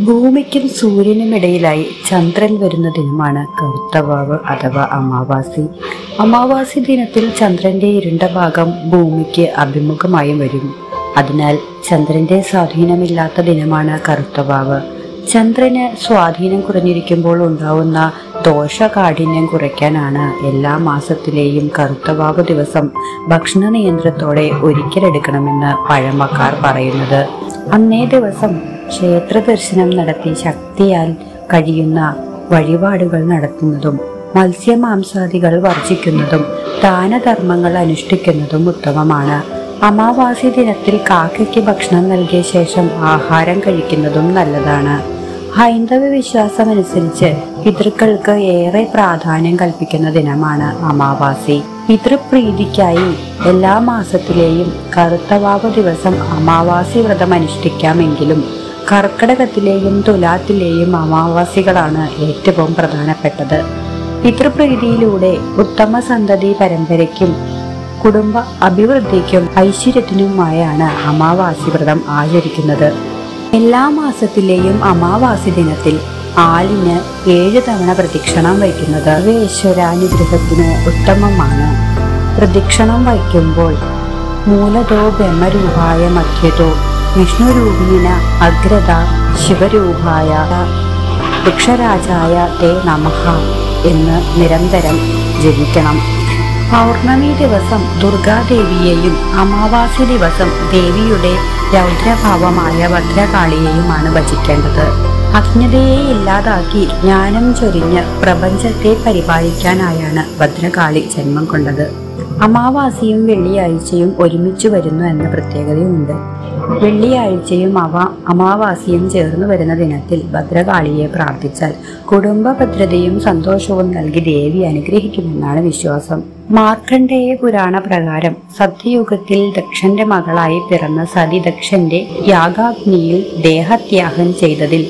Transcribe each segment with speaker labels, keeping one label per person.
Speaker 1: ഭൂമിക്കും സൂര്യനും ഇടയിലായി ചന്ദ്രൻ വരുന്ന ദിനമാണ് കറുത്തവാവ് അഥവാ അമാവാസി അമാവാസി ദിനത്തിൽ ചന്ദ്രന്റെ ഇരുണ്ട ഭാഗം ഭൂമിക്ക് അഭിമുഖമായും വരും അതിനാൽ ചന്ദ്രന്റെ സ്വാധീനമില്ലാത്ത ദിനമാണ് കറുത്തവാവ് ചന്ദ്രന് സ്വാധീനം കുറഞ്ഞിരിക്കുമ്പോൾ ഉണ്ടാവുന്ന ദോഷകാഠിന്യം കുറയ്ക്കാനാണ് എല്ലാ മാസത്തിലെയും കറുത്തവാവ് ദിവസം ഭക്ഷണ നിയന്ത്രണത്തോടെ ഒരിക്കലെടുക്കണമെന്ന് പഴമക്കാർ പറയുന്നത് അന്നേ ദിവസം ക്ഷേത്ര ദർശനം നടത്തി ശക്തിയാൽ കഴിയുന്ന വഴിപാടുകൾ നടത്തുന്നതും മത്സ്യമാംസാദികൾ വർജിക്കുന്നതും ദാനധർമ്മങ്ങൾ അനുഷ്ഠിക്കുന്നതും ഉത്തമമാണ് അമാവാസി ദിനത്തിൽ കാക്കയ്ക്ക് ഭക്ഷണം നൽകിയ ശേഷം ആഹാരം കഴിക്കുന്നതും നല്ലതാണ് ഹൈന്ദവ വിശ്വാസമനുസരിച്ച് പിതൃക്കൾക്ക് ഏറെ പ്രാധാന്യം കൽപ്പിക്കുന്ന ദിനമാണ് അമാവാസി പിതൃപ്രീതിക്കായി എല്ലാ മാസത്തിലെയും കറുത്തവാവ് ദിവസം അമാവാസി വ്രതം അനുഷ്ഠിക്കാമെങ്കിലും കർക്കടകത്തിലെയും തുലാത്തിലെയും അമാവാസികളാണ് ഏറ്റവും പ്രധാനപ്പെട്ടത് പിതൃപ്രീതിയിലൂടെ ഉത്തമ സന്തതി പരമ്പരയ്ക്കും കുടുംബ അഭിവൃദ്ധിക്കും ഐശ്വര്യത്തിനുമായാണ് അമാവാസി വ്രതം ആചരിക്കുന്നത് എല്ലാ മാസത്തിലെയും അമാവാസി ദിനത്തിൽ ആലിന് ഏഴ് തവണ പ്രദക്ഷിണം വയ്ക്കുന്നത് സർവേശ്വരാനുഗ്രഹത്തിന് ഉത്തമമാണ് പ്രദക്ഷിണം വയ്ക്കുമ്പോൾ മൂലതോ ബ്രഹ്മരൂപായ മധ്യതോ വിഷ്ണുരൂപീന അഗ്രത ശിവരൂപായ വൃക്ഷരാജായ തേ നമഃ എന്ന് നിരന്തരം ജപിക്കണം പൗർണമി ദിവസം ദുർഗാദേവിയെയും അമാവാസി ദിവസം ദേവിയുടെ രൗദ്രഭാവമായ ഭദ്രകാളിയെയുമാണ് ഭജിക്കേണ്ടത് അജ്ഞതയെ ഇല്ലാതാക്കി ജ്ഞാനം ചൊരിഞ്ഞ് പ്രപഞ്ചത്തെ പരിപാലിക്കാനായാണ് ഭദ്രകാളി ജന്മം കൊണ്ടത് അമാവാസിയും വെള്ളിയാഴ്ചയും ഒരുമിച്ച് വരുന്നു എന്ന പ്രത്യേകതയുമുണ്ട് വെള്ളിയാഴ്ചയും അവ അമാവാസിയും ചേർന്ന് വരുന്ന ദിനത്തിൽ ഭദ്രകാളിയെ പ്രാർത്ഥിച്ചാൽ കുടുംബ ഭദ്രതയും സന്തോഷവും നൽകി ദേവി അനുഗ്രഹിക്കുമെന്നാണ് വിശ്വാസം മാർക്കണ്ഡേയ പുരാണ പ്രകാരം സത്യയുഗത്തിൽ ദക്ഷന്റെ മകളായി പിറന്ന സതി ദക്ഷന്റെ യാഗാഗ്നിയിൽ ദേഹത്യാഗം ചെയ്തതിൽ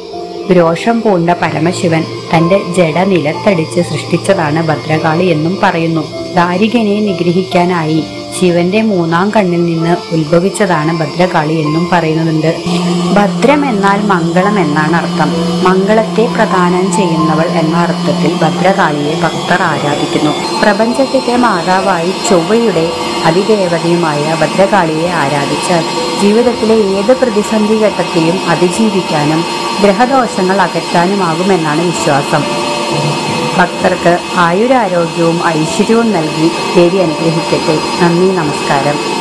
Speaker 1: രോഷം പൂണ്ട പരമശിവൻ തന്റെ ജഡ നിലത്തടിച്ച് സൃഷ്ടിച്ചതാണ് ഭദ്രകാളി എന്നും പറയുന്നു ദാരികനെ നിഗ്രഹിക്കാനായി ശിവന്റെ മൂന്നാം കണ്ണിൽ നിന്ന് ഉത്ഭവിച്ചതാണ് ഭദ്രകാളി എന്നും പറയുന്നുണ്ട് ഭദ്രം എന്നാൽ മംഗളം എന്നാണ് അർത്ഥം മംഗളത്തെ പ്രദാനം ചെയ്യുന്നവൾ എന്ന അർത്ഥത്തിൽ ഭദ്രകാളിയെ ഭക്തർ ആരാധിക്കുന്നു പ്രപഞ്ചത്തിന്റെ മാതാവായി ചൊവ്വയുടെ അതിദേവതയുമായ ഭദ്രകാളിയെ ആരാധിച്ചാൽ ജീവിതത്തിലെ ഏത് പ്രതിസന്ധി ഘട്ടത്തെയും അതിജീവിക്കാനും ഗ്രഹദോഷങ്ങൾ അകറ്റാനുമാകുമെന്നാണ് വിശ്വാസം ഭക്തർക്ക് ആയുരാരോഗ്യവും ഐശ്വര്യവും നൽകി ദേവി അനുഗ്രഹിക്കട്ടെ നന്ദി നമസ്കാരം